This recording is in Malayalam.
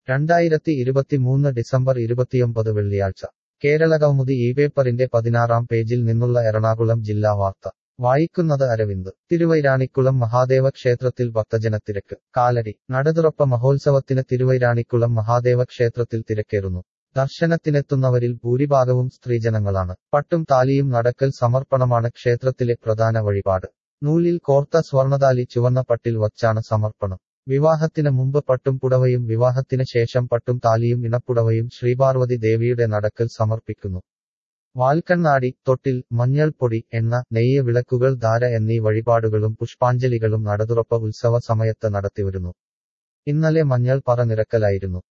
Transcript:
രണ്ടായിരത്തി ഇരുപത്തിമൂന്ന് ഡിസംബർ ഇരുപത്തിയൊമ്പത് വെള്ളിയാഴ്ച കേരള കൗമുദി ഈ പേപ്പറിന്റെ പതിനാറാം പേജിൽ നിന്നുള്ള എറണാകുളം ജില്ലാ വാർത്ത വായിക്കുന്നത് അരവിന്ദ് തിരുവൈരാണിക്കുളം മഹാദേവ ക്ഷേത്രത്തിൽ ഭക്തജനത്തിരക്ക് കാലടി നടതുറപ്പ മഹോത്സവത്തിന് തിരുവൈരാണിക്കുളം മഹാദേവ ക്ഷേത്രത്തിൽ തിരക്കേറുന്നു ദർശനത്തിനെത്തുന്നവരിൽ ഭൂരിഭാഗവും സ്ത്രീജനങ്ങളാണ് പട്ടും താലിയും നടക്കൽ സമർപ്പണമാണ് ക്ഷേത്രത്തിലെ പ്രധാന വഴിപാട് നൂലിൽ കോർത്ത സ്വർണതാലി ചുവന്ന പട്ടിൽ വച്ചാണ് സമർപ്പണം വിവാഹത്തിന് മുമ്പ് പട്ടും പുടവയും വിവാഹത്തിന് ശേഷം പട്ടും താലിയും ഇണപ്പുടവയും ശ്രീപാർവതി ദേവിയുടെ നടക്കൽ സമർപ്പിക്കുന്നു വാൽക്കണ്ണാടി തൊട്ടിൽ മഞ്ഞൾപ്പൊടി എണ്ണ നെയ്യ് വിളക്കുകൾ ധാര എന്നീ വഴിപാടുകളും പുഷ്പാഞ്ജലികളും നടതുറപ്പ ഉത്സവ സമയത്ത് നടത്തിവരുന്നു ഇന്നലെ മഞ്ഞൾ പറ നിരക്കലായിരുന്നു